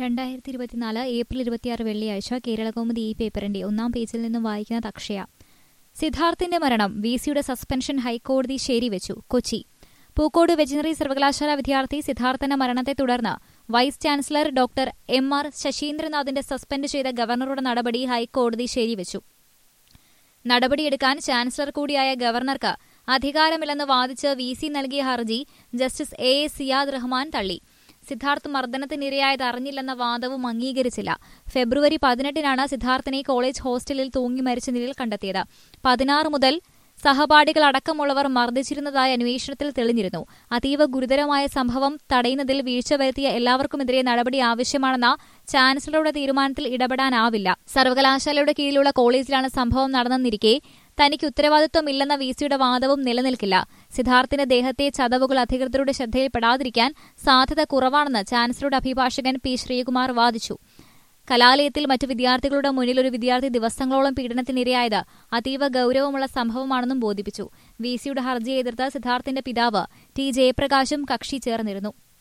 രണ്ടായിരത്തി ഇരുപത്തിനാല് ഏപ്രിൽ ഇരുപത്തിയാറ് വെള്ളിയാഴ്ച കേരളകൗമുദി ഈ പേപ്പറിന്റെ ഒന്നാം പേജിൽ നിന്നും വായിക്കുന്നത് അക്ഷയ സിദ്ധാർത്ഥിന്റെ മരണം വി സിയുടെ സസ്പെൻഷൻ ഹൈക്കോടതി ശരിവെച്ചു കൊച്ചി പൂക്കോട് വെറ്റിനറി സർവകലാശാല വിദ്യാർത്ഥി സിദ്ധാർത്ഥന്റെ മരണത്തെ തുടർന്ന് vice chancellor doctor M R ശശീന്ദ്രനാഥിന്റെ സസ്പെൻഡ് ചെയ്ത ഗവർണറുടെ നടപടി ഹൈക്കോടതി ശരിവെച്ചു നടപടിയെടുക്കാൻ ചാൻസലർ കൂടിയായ ഗവർണർക്ക് അധികാരമില്ലെന്ന് വാദിച്ച് വി സി നൽകിയ ഹർജി justice A A Siyad Rahman തള്ളി സിദ്ധാർത്ഥ് മർദ്ദനത്തിനിരയായത് അറിഞ്ഞില്ലെന്ന വാദവും അംഗീകരിച്ചില്ല ഫെബ്രുവരി പതിനെട്ടിനാണ് സിദ്ധാർത്ഥിനെ കോളേജ് ഹോസ്റ്റലിൽ തൂങ്ങി മരിച്ച നിലയിൽ കണ്ടെത്തിയത് പതിനാറ് മുതൽ സഹപാഠികൾ അടക്കമുള്ളവർ മർദ്ദിച്ചിരുന്നതായി അന്വേഷണത്തിൽ തെളിഞ്ഞിരുന്നു അതീവ ഗുരുതരമായ സംഭവം തടയുന്നതിൽ വീഴ്ച വരുത്തിയ എല്ലാവർക്കുമെതിരെ നടപടി ആവശ്യമാണെന്ന ചാൻസലറുടെ തീരുമാനത്തിൽ ഇടപെടാനാവില്ല സർവകലാശാലയുടെ കീഴിലുള്ള കോളേജിലാണ് സംഭവം നടന്നെന്നിരിക്കെ തനിക്ക് ഉത്തരവാദിത്വമില്ലെന്ന വി സിയുടെ വാദവും നിലനിൽക്കില്ല സിദ്ധാർത്ഥിന്റെ ദേഹത്തെ ചതവുകൾ അധികൃതരുടെ ശ്രദ്ധയിൽപ്പെടാതിരിക്കാൻ സാധ്യത കുറവാണെന്ന് ചാൻസലറുടെ അഭിഭാഷകൻ പി ശ്രീകുമാർ വാദിച്ചു കലാലയത്തിൽ മറ്റു വിദ്യാർത്ഥികളുടെ മുന്നിൽ ഒരു വിദ്യാർത്ഥി ദിവസങ്ങളോളം പീഡനത്തിനിരയായത് അതീവ ഗൌരവമുള്ള സംഭവമാണെന്നും ബോധിപ്പിച്ചു വി സിയുടെ ഹർജിയെ എതിർത്ത് സിദ്ധാർത്ഥിന്റെ പിതാവ് ടി ജയപ്രകാശും കക്ഷി ചേർന്നിരുന്നു